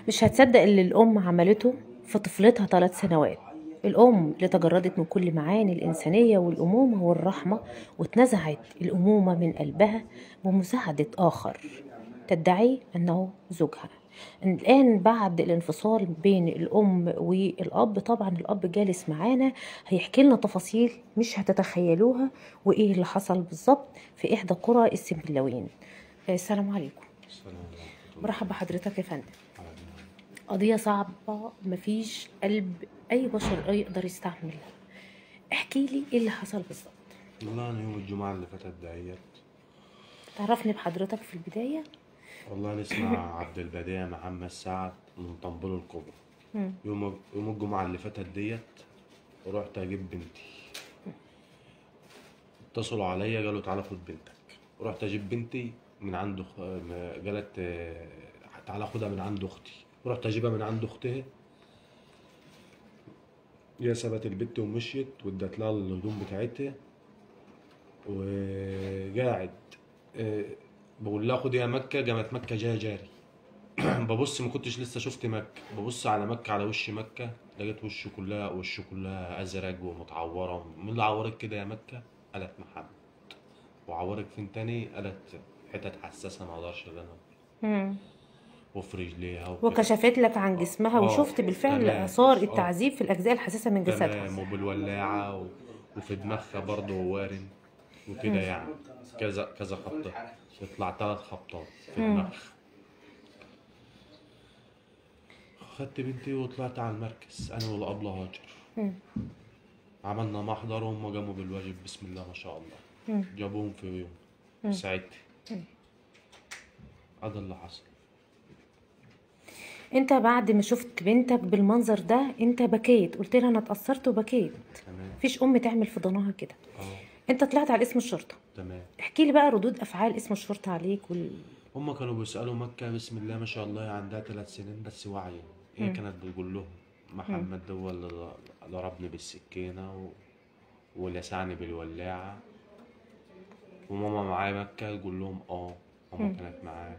مش هتصدق اللي الأم عملته في طفلتها ثلاث سنوات الأم اللي تجردت من كل معاني الإنسانية والأمومة والرحمة واتنزعت الأمومة من قلبها بمساعدة آخر تدعي أنه زوجها الآن بعد الانفصال بين الأم والأب طبعا الأب جالس معانا هيحكي لنا تفاصيل مش هتتخيلوها وإيه اللي حصل بالظبط في إحدى قرى السنبلاوين السلام عليكم السلام عليكم مرحبا بحضرتك يا فندم قضية صعبة مفيش قلب أي بشر يقدر يستحملها احكي لي ايه اللي حصل بالظبط والله انا يوم الجمعة اللي فاتت دهيت تعرفني بحضرتك في البداية والله انا اسمي عبد البديع محمد سعد من طنبول الكبرى مم. يوم يوم الجمعة اللي فاتت ديت رحت اجيب بنتي اتصلوا عليا قالوا تعالى خد بنتك رحت اجيب بنتي من عند أخ... م- قالت آه، تعالى خدها من عند اختي رحت اجيبها من عند اختها هي سابت البت ومشيت وادت لها الهدوم بتاعتها وقاعد آه، بقول لها خدي يا مكة قامت مكة جاية جاري ببص ما كنتش لسه شفت مكة ببص على مكة على وش مكة لقيت وشه كلها وشه كلها أزرق ومتعورة مين اللي عورك كده يا مكة؟ قالت محمد وعورك فين تاني؟ قالت حتت حساسة ما اقدرش ان انا مم. وفي رجليها وكده. وكشفت لك عن جسمها آه، وشفت بالفعل تمام. اثار آه. التعذيب في الاجزاء الحساسه من تمام جسدها وبالولاعة و... وفي دماغها برضه وارم وكده يعني كذا كذا خبطة يطلع ثلاث خبطات في مم. دماغها خدت بنتي وطلعت على المركز انا والابله هاجر مم. عملنا محضر وهم قاموا بالواجب بسم الله ما شاء الله مم. جابوهم في يوم مم. ساعتها مم. هذا اللي حصل انت بعد ما شفت بنتك بالمنظر ده انت بكيت قلت لها انا اتاثرت وبكيت تمام مفيش ام تعمل في ضناها كده اه انت طلعت على اسم الشرطه تمام احكي لي بقى ردود افعال اسم الشرطه عليك وال... هم كانوا بيسألوا مكة بسم الله ما شاء الله هي عندها ثلاث سنين بس واعية هي مم. كانت بتقول لهم محمد ده هو اللي ضربني بالسكينة و... ولسعني بالولاعة وماما معايا مكة يقول لهم اه ماما مم. كانت معايا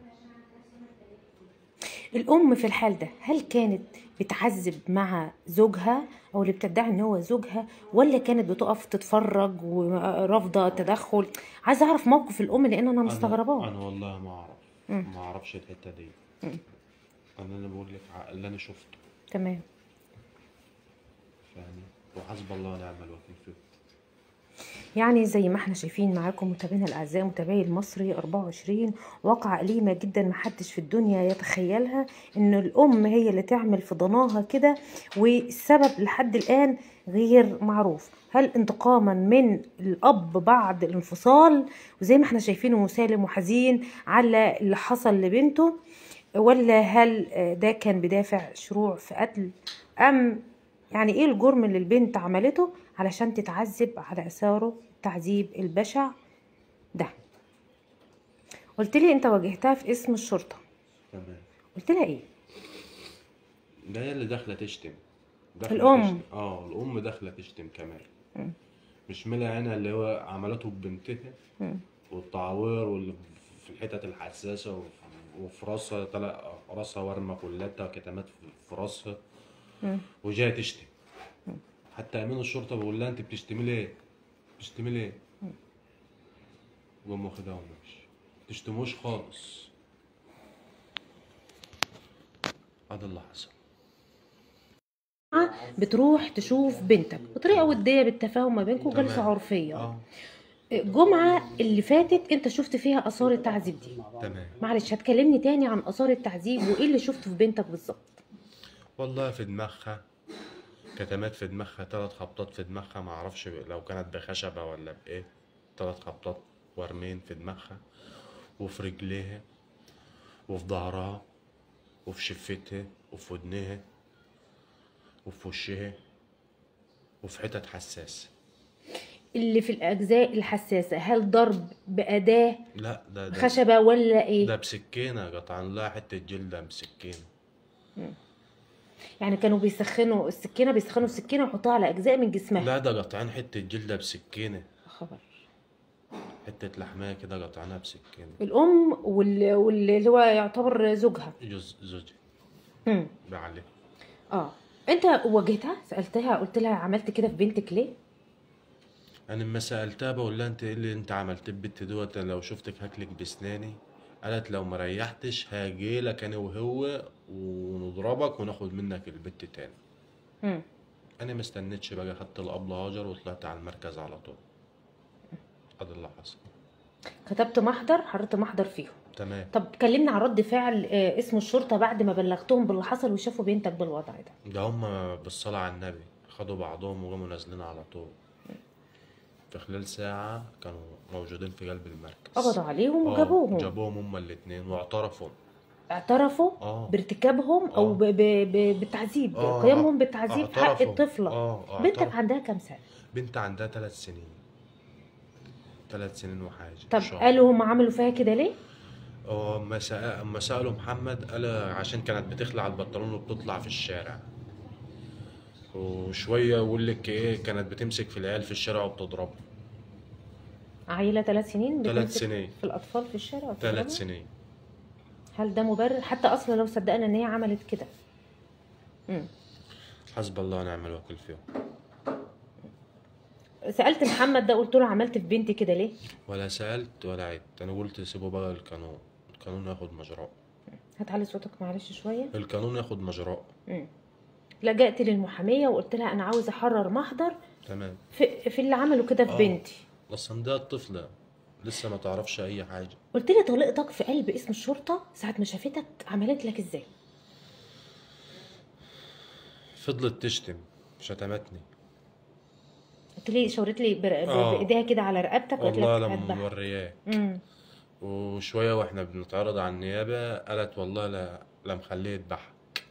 الأم في الحال ده هل كانت بتعذب مع زوجها أو اللي بتدعي إن هو زوجها ولا كانت بتقف تتفرج ورافضة تدخل عايزة أعرف موقف الأم لأن أنا أنا مستغرباه أنا والله ما أعرف مم. ما أعرفش الحتة دي مم. أنا أنا بقول لك ع- اللي أنا شفته تمام فاهمة وحسب الله ونعم الوكيل فيه يعني زي ما احنا شايفين معاكم متابعينا الأعزاء متابعي المصري 24 واقعة أليمة جدا محدش في الدنيا يتخيلها إن الأم هي اللي تعمل في ضناها كده والسبب لحد الآن غير معروف هل انتقاما من الأب بعد الانفصال وزي ما احنا شايفينه مسالم وحزين على اللي حصل لبنته ولا هل آه، ده كان بدافع شروع في قتل أم يعني ايه الجرم اللي البنت عملته علشان تتعذب على اثاره التعذيب البشع ده قلت لي انت واجهتها في اسم الشرطه تمام قلت لها ايه ده هي اللي داخلة تشتم داخلة الأم. تشتم. اه الأم داخلة تشتم كمان مم. مش ملا هنا اللي هو عملته ببنتها مم. والتعوير واللي في الحتت الحساسة وف- وفي راسها طلع راسها ورمة كلها كتمات في- في راسها مم. وجاية تشتم حتى أمين الشرطة بيقول لها أنت بتشتمي ليه؟ بتشتمي ليه؟ وقام واخدها وماشي متشتموش خالص هذا اللي حصل بتروح تشوف بنتك بطريقه وديه بالتفاهم ما بينكم تمام. جلسه عرفيه اه الجمعه اللي فاتت انت شفت فيها اثار التعذيب دي تمام معلش هتكلمني تاني عن اثار التعذيب وايه اللي شفته في بنتك بالظبط والله في دماغها كتمات في دماغها ثلاث خبطات في دماغها ما اعرفش لو كانت بخشبة ولا بايه ثلاث خبطات ورمين في دماغها وفي رجليها وفي ظهرها وفي شفتها وفي ودنها وفي وشها وفي حتت حساسة اللي في الاجزاء الحساسه هل ضرب باداه لا ده ده خشبه ولا ايه ده بسكينة قطعن لها حتة جلدة بسكينة يعني كانوا بيسخنوا السكينه بيسخنوا السكينه ويحطوها على اجزاء من جسمها لا ده قطعان حتة جلدة بسكينة خبر حتة لحماية كده قطعناها بسكينة الام وال- واللي هو يعتبر زوجها جوز زوجي مم. بعليه اه انت واجهتها سالتها قلت لها عملت كده في بنتك ليه انا لما سالتها بقول لها انت ايه اللي انت عملت البت دوت أنا لو شفتك هاكلك بسناني قالت لو ما ريحتش هاجيلك انا وهو ونضربك وناخد منك البت تاني مم. انا ما استنيتش بقى خدت الابله هاجر وطلعت على المركز على طول هذا اللي حصل كتبت محضر حررت محضر فيهم تمام طب كلمنا عن رد فعل آه، اسم الشرطه بعد ما بلغتهم باللي حصل وشافوا بنتك بالوضع ده ده هم بالصلاة على النبي خدوا بعضهم وقاموا نازلين على طول في خلال ساعة كانوا موجودين في قلب المركز قبضوا عليهم آه، وجابوهم جابوهم هما الاتنين واعترفوا اعترفوا اه بارتكابهم او آه. ب... ب... ب... بالتعذيب آه، قيامهم بالتعذيب في حق اعترفوا. الطفله اه بنتك اعترفوا. عندها كام سنه بنت عندها ثلاث سنين ثلاث سنين وحاجة طب شهر. قالوا هم عملوا فيها كده ليه اه اما سأ- اما سألوا محمد قال عشان كانت بتخلع البنطلون وبتطلع في الشارع وشوية يقول لك ايه كانت بتمسك في العيال في الشارع وبتضربهم عيله ثلاث سنين ثلاث بتمسك سنين في الاطفال في الشارع وبتضربهم؟ ثلاث سنين هل ده مبرر حتى اصلا لو صدقنا ان هي عملت كده مم. حسب الله ونعم الوكيل فيهم سالت محمد ده قلت له عملت في بنتي كده ليه ولا سألت ولا عدت أنا قلت سيبوا بقى القانون القانون ياخد مجراه هتعلي صوتك معلش شويه القانون ياخد مجراه مم. لجأت للمحاميه وقلت لها انا عاوز احرر محضر تمام في, في اللي عملوا كده في آه. بنتي أصلا ده الطفلة لسه ما تعرفش أي حاجة قلت لي طليقتك في قلب اسم الشرطه ساعه ما شافتك عملت لك ازاي فضلت تشتم شتمتني قلت لي شاورت لي بر- ب- آه. بايديها كده على رقبتك وقالت والله لك لما هذبح مورياه امم وشوية واحنا بنتعرض على النيابة قالت والله لا لا مخليه يذبحها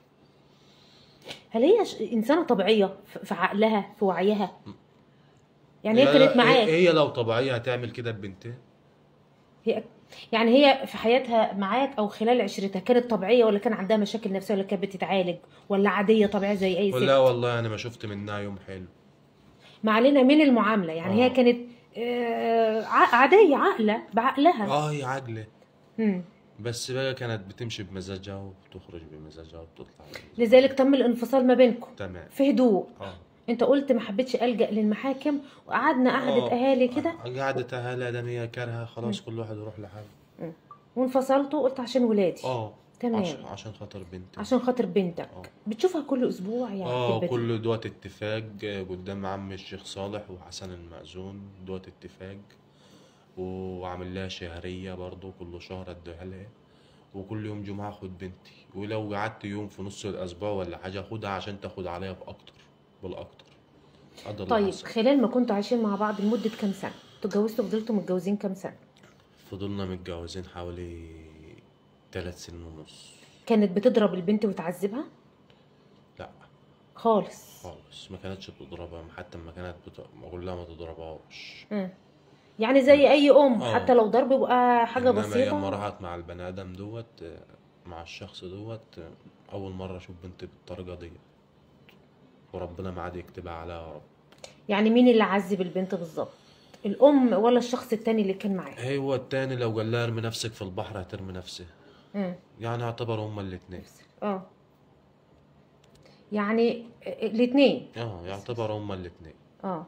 هل هي ش- انسانه طبيعيه في في عقلها في وعيها يعني هي لا- كانت لا، معاك هي لو طبيعية هتعمل كده ببنتها هي يعني هي في حياتها معاك او خلال عشرتها كانت طبيعيه ولا كان عندها مشاكل نفسيه ولا كانت بتتعالج ولا عاديه طبيعيه زي اي ولا ست والله أنا ما شفت منها يوم حلو ما علينا من المعامله يعني هي آه. كانت آه، ع- عاديه عاقله بعقلها اه هي عجلة مم. بس بقى كانت بتمشي بمزاجها وتخرج بمزاجها وبتطلع بمزاجها. لذلك تم الانفصال ما بينكم تمام في هدوء اه انت قلت ما حبيتش الجا للمحاكم وقعدنا قعده آه. اهالي كده قعدة أهلها ده هي كارهة خلاص كل واحد يروح لحاله وانفصلتوا قلت عشان ولادي اه تمام. عشان, عشان خاطر بنتي عشان خاطر بنتك آه. بتشوفها كل اسبوع يعني اه في البيت؟ كل دوت اتفاق قدام عم الشيخ صالح وحسن المأذون دوت اتفاق وعامل لها شهرية برضو كل شهر اديها لها وكل يوم جمعة اخد بنتي ولو قعدت يوم في نص الاسبوع ولا حاجة اخدها عشان تاخد عليا باكتر بالاكتر هذا اللي طيب حصل. خلال ما كنتوا عايشين مع بعض لمده كام سنه اتجوزتوا فضلتوا متجوزين كام سنه فضلنا متجوزين حوالي ثلاث سنين ونص كانت بتضرب البنت وتعذبها لا خالص خالص ما كانتش بتضربها حتى ما كانت بت... بقول لها ما تضربهاش مم. يعني زي اي ام آه. حتى لو ضرب يبقى حاجه انما لما بسيطه راحت مع البني ادم دوت آه، مع الشخص دوت آه، اول مره اشوف بنت بالطريقه دي وربنا ما عاد يكتبها عليها يا رب يعني مين اللي عذب البنت بالظبط الام ولا الشخص التاني اللي كان معاها هو التاني لو قال لها ارمي نفسك في البحر هترمي نفسها مم. يعني اعتبر هما الاتنين اه يعني الاثنين اه يعتبر هما الاتنين اه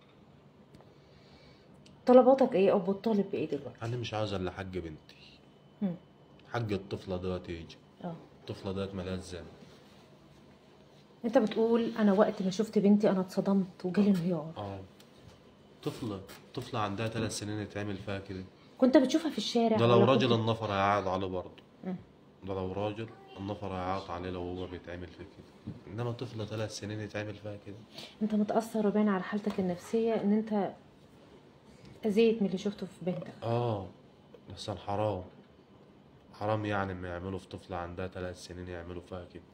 طلباتك ايه او بتطالب بايه دلوقتي انا مش عاوز الا حق بنتي مم. حق الطفله دوت يجي اه الطفله دوت ملهاش ذنب انت بتقول انا وقت ما شفت بنتي انا اتصدمت وجالي انهيار اه طفله طفله عندها ثلاث سنين يتعمل فيها كده كنت بتشوفها في الشارع ده لو ولا راجل كنت- النفر هيقعد عليه برضه مم. ده لو راجل النفر هيقعد عليه لو هو بيتعمل فيه كده انما طفله ثلاث سنين يتعمل فيها كده انت متاثر وباين على حالتك النفسيه ان انت اذيت من اللي شفته في بنتك اه بس حرام حرام يعني ما يعملوا في طفله عندها ثلاث سنين يعملوا فيها كده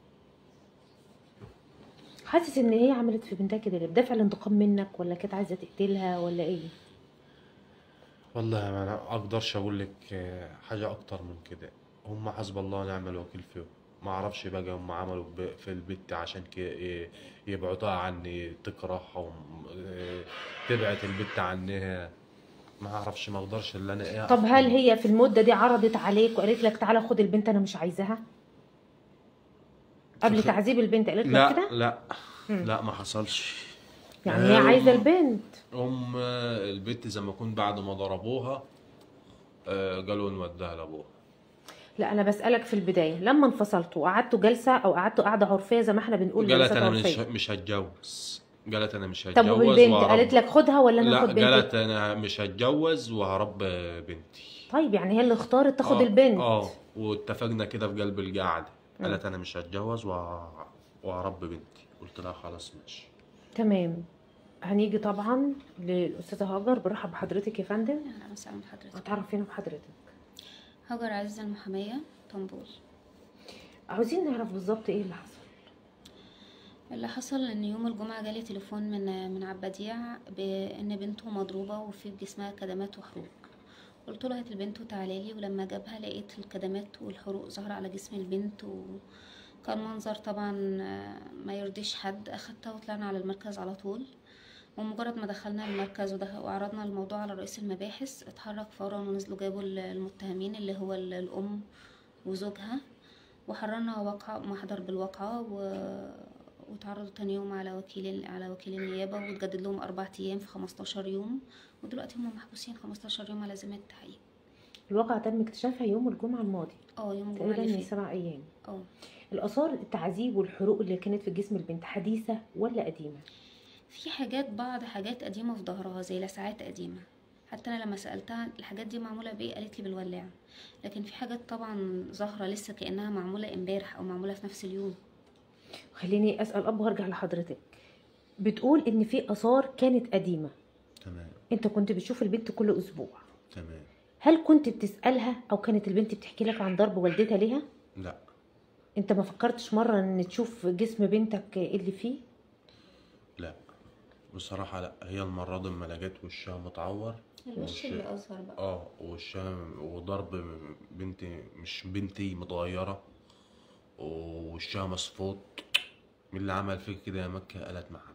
حاسس ان هي عملت في بنتها كده ليه بدافع الانتقام منك ولا كانت عايزه تقتلها ولا ايه والله ما انا اقدرش اقول لك آه، حاجه اكتر من كده هم حسب الله ونعم الوكيل فيهم ما اعرفش بقى هم عملوا ب- في البت عشان كده إيه يبعدوها عني تكرهها وم- إيه تبعد البت عنها ما اعرفش ما اقدرش اللي انا ايه طب أحكم. هل هي في المده دي عرضت عليك وقالت لك تعالى خد البنت انا مش عايزاها قبل في- تعذيب البنت قالت لك لا كده لا مم. لا ما حصلش يعني هي عايزه البنت ام البنت زي ما يكون بعد ما ضربوها آه، قالوا نوديها لابوها لا انا بسالك في البدايه لما انفصلتوا وقعدتوا جلسه او قعدتوا قعده عرفيه زي ما احنا بنقول قالت جلسات انا مش عرفيه مش هتجوز قالت انا مش طب هتجوز والبنت وهرب- قالت لك خدها ولا انا لا اخد بنتي قالت انا مش هتجوز وهرب بنتي طيب يعني هي اللي اختارت تاخد آه، البنت اه واتفقنا كده في قلب القعده قالت انا مش هتجوز وه- وهرب بنتي قلت لها خلاص ماشي تمام هنيجي طبعا للاستاذه هاجر برحب بحضرتك يا فندم اهلا وسهلا بحضرتك هتعرفينا بحضرتك هاجر عزة المحامية طنبول عاوزين نعرف بالظبط ايه اللي حصل اللي حصل ان يوم الجمعة جالي تليفون من من عبديع بان بنته مضروبة وفي جسمها كدمات وحروق قلت له هات البنت وتعالى لي ولما جابها لقيت الكدمات والحروق ظاهرة على جسم البنت وكان منظر طبعا آه، ما يرضيش حد اخدتها وطلعنا على المركز على طول ومجرد ما دخلنا المركز ودخ- وعرضنا الموضوع على رئيس المباحث اتحرك فورا ونزلوا جابوا ال- المتهمين اللي هو ال- الأم وزوجها وحررنا واقعة محضر بالواقعة و... وتعرضوا تاني يوم على وكيل على وكيل النيابة وتجدد لهم أربع أيام في 15 يوم ودلوقتي هم محبوسين 15 يوم على ذمة التحقيق الواقع تم اكتشافها يوم الجمعه الماضي اه يوم الجمعة تقريبا اللي من فات سبع ايام اه الاثار التعذيب والحروق اللي كانت في جسم البنت حديثه ولا قديمه في حاجات بعض حاجات قديمة في ظهرها زي لسعات قديمة حتى انا لما سالتها الحاجات دي معموله بايه قالت لي بالولاعه لكن في حاجات طبعا ظاهره لسه كانها معموله امبارح او معموله في نفس اليوم خليني اسال اب وارجع لحضرتك بتقول ان في اثار كانت قديمه تمام انت كنت بتشوف البنت كل اسبوع تمام هل كنت بتسالها او كانت البنت بتحكي لك عن ضرب والدتها ليها لا انت ما فكرتش مره ان تشوف جسم بنتك ايه اللي فيه لا بصراحة لا هي المرة دي لما لقيت وشها متعور الوش وش- اللي اظهر بقى اه وشها وضرب بنتي مش بنتي متغيرة ووشها مصفوط مين اللي عمل فيك كده يا مكة قالت محمد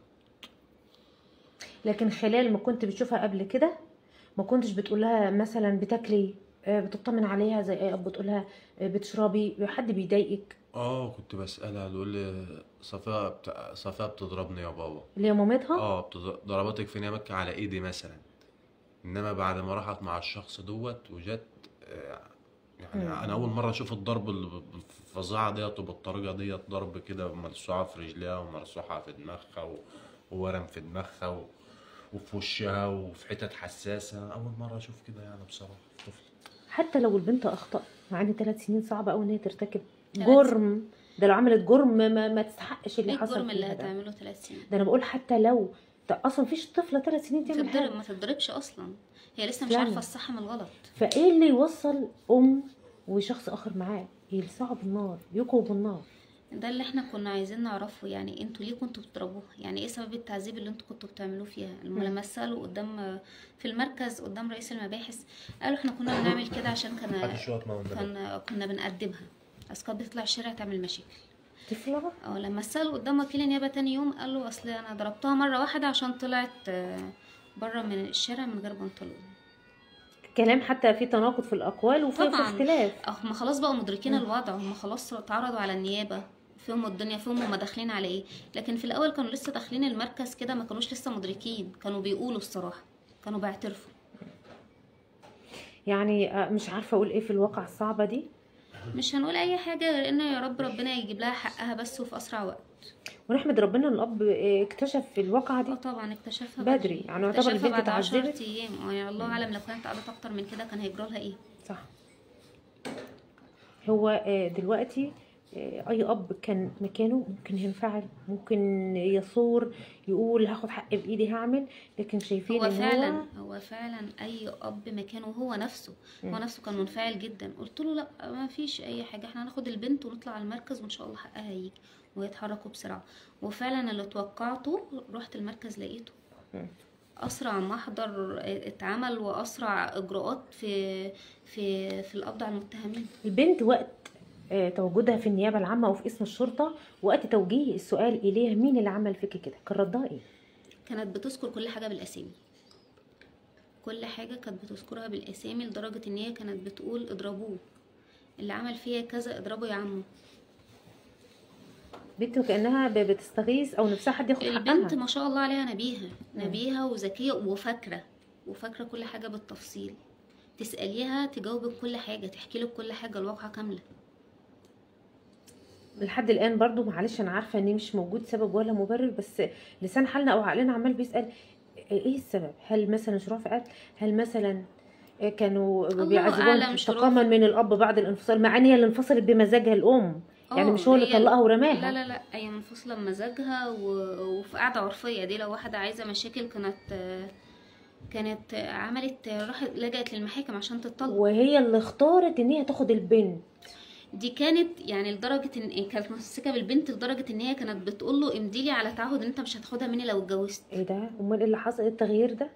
لكن خلال ما كنت بتشوفها قبل كده ما كنتش بتقول لها مثلا بتاكلي آه، بتطمن عليها زي ايه بتقول لها آه، بتشربي حد بيضايقك اه كنت بسألها تقول لي صفاء بت... صفاء بتضربني يا بابا اللي هي مامتها اه بتض- ضربتك فين يا مكة على ايدي مثلا انما بعد ما راحت مع الشخص دوت وجت آه، يعني مم. انا اول مرة اشوف الضرب اللي بالفظاعة ديت وبالطريقة ديت ضرب كده ملسوعة في رجليها وملسوعة في دماغها و... وورم في دماغها و... وفي وشها وفي حتت حساسة أول مرة أشوف كده يعني بصراحة في طفل حتى لو البنت اخطأت مع ان ثلاث سنين صعبه قوي ان هي ترتكب تلات جرم ده لو عملت جرم ما, ما تستحقش اللي ايه حصل الجرم اللي فيها ده هتعمله ثلاث سنين ده انا بقول حتى لو ده اصلا فيش طفله ثلاث سنين تعمل تتضرب حاجه ما تتضربش اصلا هي لسه مش فعلا. عارفه الصح من الغلط فايه اللي يوصل ام وشخص اخر معاه يلسعوا بالنار يوقوا بالنار ده اللي احنا كنا عايزين نعرفه يعني انتوا ليه كنتوا بتضربوها يعني ايه سبب التعذيب اللي انتوا كنتوا بتعملوه فيها لما سالوا قدام في المركز قدام رئيس المباحث قالوا احنا كنا بنعمل كده عشان كان شوية ما قلنا كان كنا بنأدبها بس كانت بتطلع الشارع تعمل مشاكل طفله اه لما سالوا قدام وكيل النيابه تاني يوم قال له اصل انا ضربتها مره واحده عشان طلعت بره من الشارع من غير بنطلون كلام حتى في تناقض في الاقوال وفي في طبعا اختلاف هم خلاص بقوا مدركين الوضع هم خلاص اتعرضوا على النيابه فيهم الدنيا فيهم هم داخلين على ايه لكن في الاول كانوا لسه داخلين المركز كده ما كانوش لسه مدركين كانوا بيقولوا الصراحه كانوا بيعترفوا يعني آه، مش عارفه اقول ايه في الواقع الصعبه دي مش هنقول اي حاجه غير ان يا رب ربنا يجيب لها حقها بس وفي اسرع وقت ونحمد ربنا ان الاب آه، اكتشف الواقعه اه دي طبعا اكتشفها بدري، يعني يعتبر اكتشفها البنت بعد 10 اتعذبت. ايام اه يعني الله اعلم لو كانت قعدت اكتر من كده كان هيجرى لها ايه صح هو آه، دلوقتي آه، اي اب كان مكانه ممكن ينفعل ممكن يثور يقول هاخد حق بايدي هعمل لكن شايفين هو ان فعلا هو هو فعلا اي اب مكانه هو نفسه هو مم. نفسه كان منفعل جدا قلت له لا ما فيش اي حاجه احنا هناخد البنت ونطلع على المركز وان شاء الله حقها هيجي ويتحركوا بسرعه وفعلا اللي توقعته رحت المركز لقيته مم. اسرع محضر اتعمل واسرع اجراءات في في في القبض على المتهمين البنت وقت آه، تواجدها في النيابه العامه وفي اسم الشرطه وقت توجيه السؤال اليها مين اللي عمل فيك كده كان ردها ايه كانت بتذكر كل حاجه بالاسامي كل حاجه كانت بتذكرها بالاسامي لدرجه ان هي كانت بتقول اضربوه اللي عمل فيا كذا اضربه يا عمو بنت وكانها ب- بتستغيث او نفسها حد ياخد البنت حقها ما شاء الله عليها نبيهة مم. نبيهة وذكية وفاكرة وفاكرة كل حاجة بالتفصيل تسأليها تجاوبك كل حاجة تحكي لك كل حاجة الواقعة كاملة لحد الان برضو معلش انا عارفه ان مش موجود سبب ولا مبرر بس لسان حالنا او عقلنا عمال بيسال ايه السبب هل مثلا شروع في قتل هل مثلا كانوا الله بيعذبوهم أعلم شروع انتقاما من الاب بعد الانفصال مع ان هي اللي انفصلت بمزاجها الام يعني آه، مش هو اللي هي- طلقها ورماها لا لا لا هي منفصلة بمزاجها و... وفي قاعدة عرفية دي لو واحدة عايزة مشاكل كانت كانت عملت راحت لجأت للمحاكم عشان تطلق وهي اللي اختارت ان هي تاخد البنت دي كانت يعني لدرجة ان كانت متمسكة بالبنت لدرجة ان هي كانت بتقول له امضيلي على تعهد ان انت مش هتاخدها مني لو اتجوزت ايه ده امال ايه اللي حصل ايه التغيير ده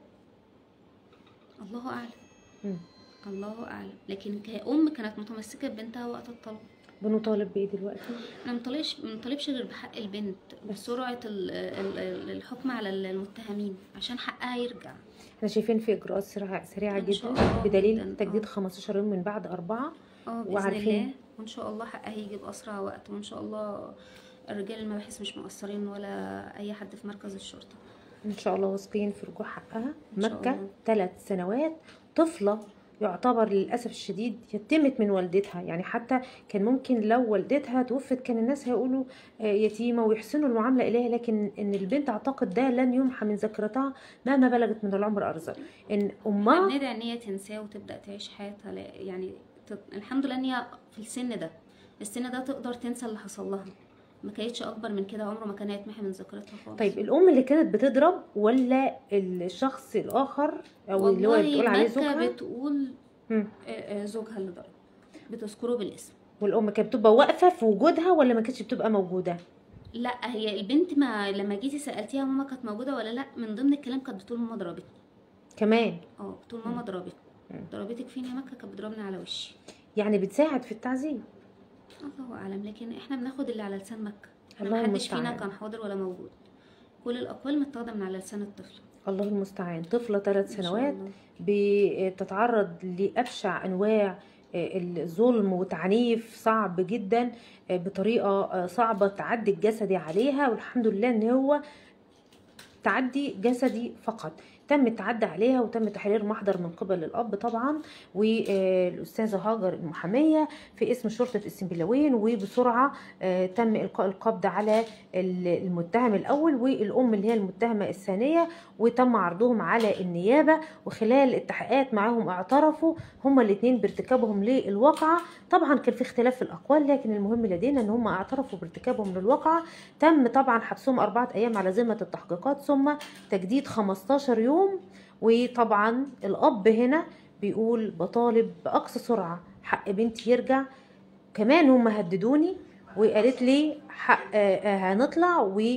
الله اعلم مم. الله اعلم لكن كأم كانت متمسكة ببنتها وقت الطلاق بنطالب بايه دلوقتي احنا منطلبش منطلبش غير بحق البنت بسرعة ال- ال- ال- الحكم على المتهمين عشان حقها يرجع احنا شايفين في اجراءات سريعه سريعه إن شاء جدا الله بدليل جداً، تجديد آه. 15 يوم من بعد اربعه اه باذن وعارفين- الله وان شاء الله حقها يجي باسرع وقت وان شاء الله الرجال المباحث مش مقصرين ولا اي حد في مركز الشرطه ان شاء الله واثقين في رجوع حقها إن شاء مكه الله. ثلاث سنوات طفله يعتبر للاسف الشديد يتمت من والدتها يعني حتى كان ممكن لو والدتها توفت كان الناس هيقولوا آه، يتيمه ويحسنوا المعامله اليها لكن ان البنت اعتقد ده لن يمحى من ذاكرتها مهما بلغت من العمر ارزل ان احنا امها بندعي ان هي تنساه وتبدا تعيش حياتها لا- يعني ت... الحمد لله ان هي في السن ده السن ده تقدر تنسى اللي حصل لها ما كانتش اكبر من كده عمره ما كان هيتمحي من ذاكرتها خالص طيب الام اللي كانت بتضرب ولا الشخص الاخر او اللي هو والله بتقول عليه مكة زوجها بتقول مم. آه، آه، زوجها اللي ضرب بتذكره بالاسم والام كانت بتبقى واقفه في وجودها ولا ما كانتش بتبقى موجوده لا هي البنت ما لما جيتي سالتيها ماما كانت موجوده ولا لا من ضمن الكلام كانت بتقول ماما ضربتني كمان اه بتقول ماما ضربتني مم. ضربتك فين يا مكه كانت بتضربني على وشي يعني بتساعد في التعذيب الله اعلم لكن احنا بناخد اللي على لسان مكه احنا الله محدش فينا المستعان. كان حاضر ولا موجود كل الاقوال متاخده من على لسان الطفل الله المستعان طفله ثلاث إن شاء سنوات الله. بتتعرض لابشع انواع الظلم وتعنيف صعب جدا بطريقه صعبه تعدي الجسدي عليها والحمد لله ان هو تعدي جسدي فقط تم التعدي عليها وتم تحرير محضر من قبل الاب طبعا والاستاذه هاجر المحاميه في اسم شرطه السنبلاوين وبسرعه آه، تم القاء القبض على ال- المتهم الاول والام اللي هي المتهمه الثانيه وتم عرضهم على النيابه وخلال التحقيقات معاهم اعترفوا هما الاثنين بارتكابهم للواقعه طبعا كان في اختلاف في الاقوال لكن المهم لدينا ان هم اعترفوا بارتكابهم للواقعه تم طبعا حبسهم اربعه ايام على ذمه التحقيقات ثم تجديد 15 يوم وطبعا الاب هنا بيقول بطالب باقصى سرعه حق بنتي يرجع كمان هم هددوني وقالت لي حق آه، آه، هنطلع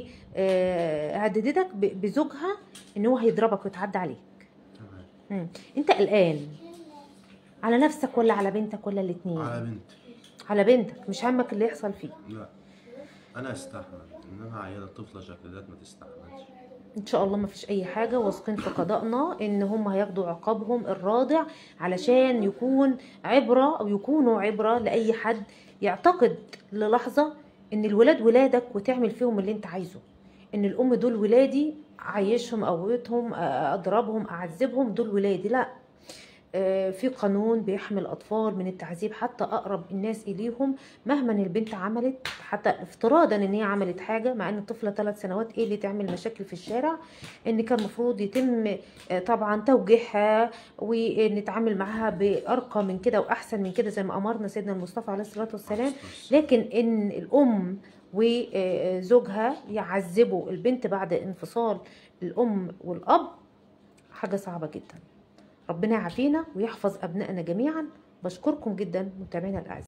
وهددتك بزوجها ان هو هيضربك ويتعدى عليك تمام مم. انت قلقان على نفسك ولا على بنتك ولا الاتنين على بنت على بنتك مش همك اللي يحصل فيه لا انا استحمل انما عيال طفله شكل ذات ما تستحملش ان شاء الله ما فيش اي حاجه واثقين في قضائنا ان هم هياخدوا عقابهم الراضع علشان يكون عبره او يكونوا عبره لاي حد يعتقد للحظه ان الولاد ولادك وتعمل فيهم اللي انت عايزه ان الام دول ولادي اعيشهم اقوتهم اضربهم اعذبهم دول ولادي لا آه، في قانون بيحمي الاطفال من التعذيب حتى اقرب الناس اليهم مهما البنت عملت حتى افتراضا ان هي عملت حاجه مع ان الطفله ثلاث سنوات ايه اللي تعمل مشاكل في الشارع ان كان المفروض يتم آه، طبعا توجيهها ونتعامل معاها بارقى من كده واحسن من كده زي ما امرنا سيدنا المصطفى عليه الصلاه والسلام لكن ان الام وزوجها يعذبوا البنت بعد انفصال الام والاب حاجه صعبه جدا ربنا يعافينا ويحفظ ابنائنا جميعا بشكركم جدا متابعينا الاعزاء